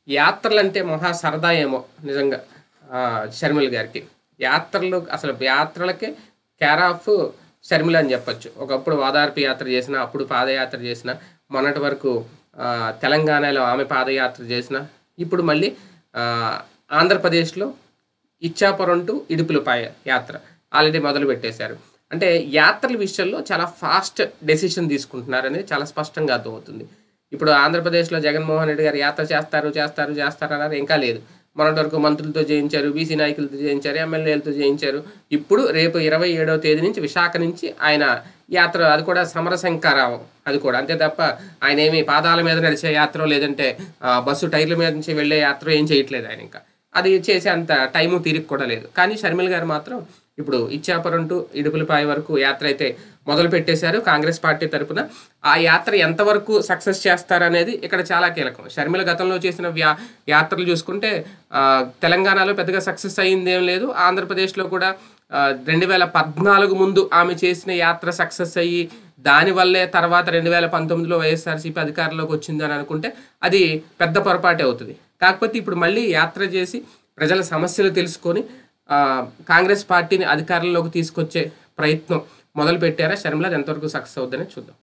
యాత్రలు అంటే మహా సరదా ఏమో నిజంగా ఆ, షర్మిల గారికి యాత్రలు అసలు యాత్రలకే కేర్ ఆఫ్ షర్మిల అని చెప్పొచ్చు ఒకప్పుడు ఓదార్పు యాత్ర చేసిన అప్పుడు పాదయాత్ర చేసిన మొన్నటి వరకు ఆ, తెలంగాణలో ఆమె పాదయాత్ర చేసిన ఇప్పుడు మళ్ళీ ఆ, ఆంధ్రప్రదేశ్లో ఇచ్చాపురం టు ఇడుపులపాయ యాత్ర ఆల్రెడీ మొదలు పెట్టేశారు అంటే యాత్రల విషయంలో చాలా ఫాస్ట్ డెసిషన్ తీసుకుంటున్నారు అనేది చాలా స్పష్టంగా అర్థమవుతుంది ఇప్పుడు ఆంధ్రప్రదేశ్లో జగన్మోహన్ రెడ్డి గారు యాత్ర చేస్తారు చేస్తారు చేస్తారు అన్నారు ఇంకా లేదు మొన్నటి వరకు మంత్రులతో చేయించారు బీసీ నాయకులతో చేయించారు ఎమ్మెల్యేలతో చేయించారు ఇప్పుడు రేపు ఇరవై ఏడవ తేదీ నుంచి విశాఖ నుంచి ఆయన యాత్ర అది కూడా సమరశంకారావం అది కూడా అంతే తప్ప ఆయన ఏమి పాదాల మీద నడిచే యాత్ర లేదంటే ఆ, బస్సు టైర్ల మీద నుంచి వెళ్ళే యాత్ర ఏం చేయట్లేదు ఆయన ఇంకా అది చేసే అంత టైము తీరిక కూడా లేదు కానీ షర్మిల గారు మాత్రం ఇప్పుడు ఇచ్చాపురం టు ఇడుపులపాయ వరకు యాత్ర అయితే మొదలు పెట్టేశారు కాంగ్రెస్ పార్టీ తరపున ఆ యాత్ర ఎంతవరకు సక్సెస్ చేస్తారనేది ఇక్కడ చాలా కీలకం షర్మిల గతంలో చేసిన వ్యా యాత్రలు చూసుకుంటే ఆ, తెలంగాణలో పెద్దగా సక్సెస్ అయ్యింది ఏం లేదు ఆంధ్రప్రదేశ్లో కూడా రెండు వేల పద్నాలుగు ముందు ఆమె చేసిన యాత్ర సక్సెస్ అయ్యి దానివల్లే తర్వాత రెండు వేల పంతొమ్మిదిలో వైఎస్ఆర్సీపీ అధికారంలోకి వచ్చింది అని అనుకుంటే అది పెద్ద పొరపాటే అవుతుంది కాకపోతే ఇప్పుడు మళ్ళీ యాత్ర చేసి ప్రజల సమస్యలు తెలుసుకొని ఆ, కాంగ్రెస్ పార్టీని అధికారంలోకి తీసుకొచ్చే ప్రయత్నం మొదలు పెట్టారా షర్మిల అది ఎంతవరకు సక్సెస్ అవుతుందని చూద్దాం